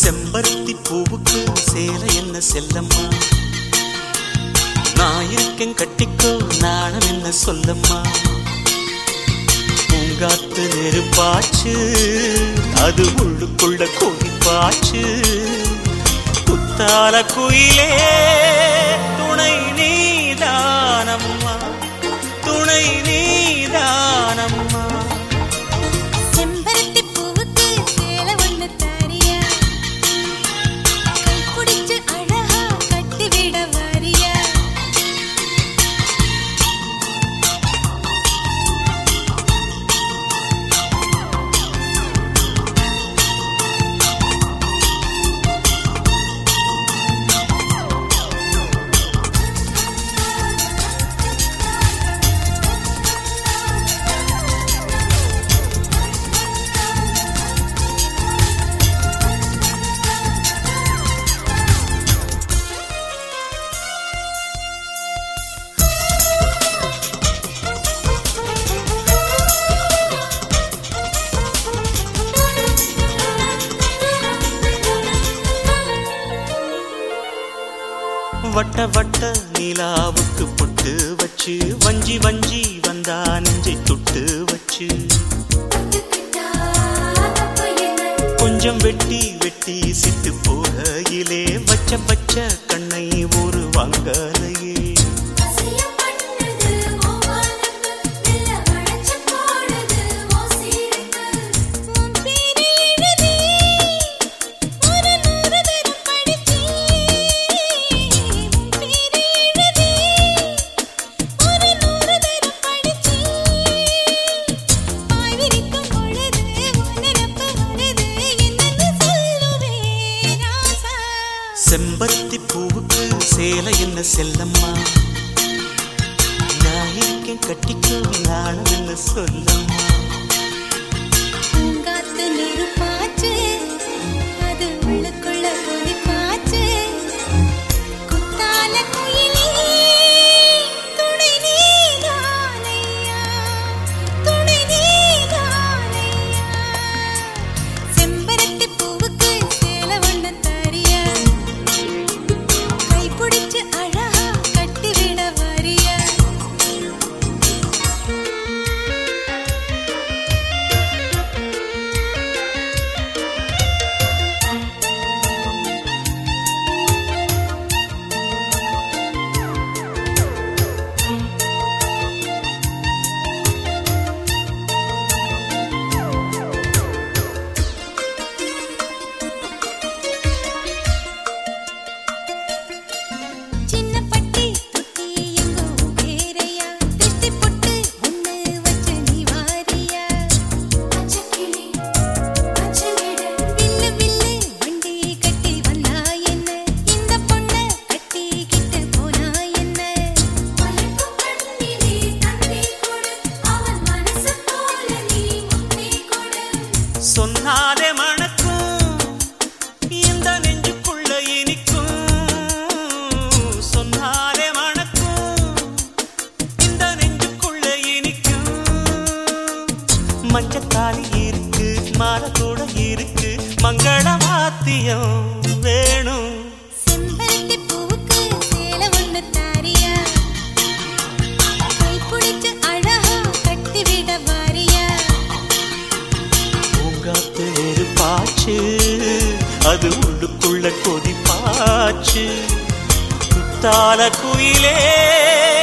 செம்பருத்தி பூவுக்கு சேலை என்ன செல்லம்மா நான் இருக்கேன் கட்டிக்கோ நாணம் என்ன சொல்லம்மா பூங்காத்து நெருப்பாச்சு அது உள்ளுக்குள்ள கொதிப்பாச்சு குத்தால குயிலே துணை நீதானம்மா துணை நீதானம்மா செம்பருத்தி பூவுக்கு சேலை ஒண்ணு தாரியா கைப்பிடிச்சு அழகா கட்டிவிட வாரியா வட்ட வட்ட நிலாவுக்கு பொட்டு வச்சு வஞ்சி வஞ்சி வந்தா நெஞ்சை தொட்டு வச்சு கொஞ்சம் வெட்டி வெட்டி சிட்டு போகையிலே வச்ச பச்ச கண்ணை ஒரு வாங்கலையே உன் பேரை எழுதி ஒரு நூறு தரம் படிச்சேன் உன் பேரை எழுதி ஒரு நூறு தரம் படிச்சேன் பாய் விரிக்கும் பொழுது உணரப்பு வருது என்னன்னு சொல்லுவேன் ராசா செம்பருத்தி பூவுக்கு சேலை என்ன செல்லம்மா நான் இருக்கேன் கட்டிக்கோ நானும் என்ன சொல்லம்மா பூங்காத்து நெருப்பாச்சு அது உள்ளுக்குள்ள கொதிப்பாச்சு குத்தால குயிலே துணை நீதானையா துணை நீதானையா செம்பருத்தி பூவுக்கு சேலை ஒண்ணு தாரியா கைப்பிடிச்சு அழகா கட்டிவிட வாரியா சின்ன பட்டி தொட்டி எங்கோ பேரையா திஷ்டி பொட்டு ஒண்ணு வச்சு நீ வாரியா பச்சைக்கிளி பச்சைவிட வில்லு வில்லு வண்டி கட்டி வந்தா என்ன இந்த பொண்ண கட்டிக்கிட்டு போனா என்ன மலைப்பு கண்ணிலே தண்ணி கொடு அவன் மனசு போல நீ முன்னே கொடு சொன்னாலே மணக்கும் இந்த நெஞ்சுக்குள்ள இனிக்கும் சொன்னாலே மணக்கும் இந்த நெஞ்சுக்குள்ள இனிக்கும் மஞ்சத்தாலி இருக்கு மாலை கூட இருக்கு மங்கள வாத்தியம் வேணும் செம்பருத்தி பூவுக்கு சேலை ஒண்ணு தாரியா கைப்பிடிச்சு அழகா கட்டிவிட வாரியா பூங்காத்து நெருப்பாச்சு அது உள்ளுக்குள்ள கொதிப்பாச்சு குத்தால குயிலே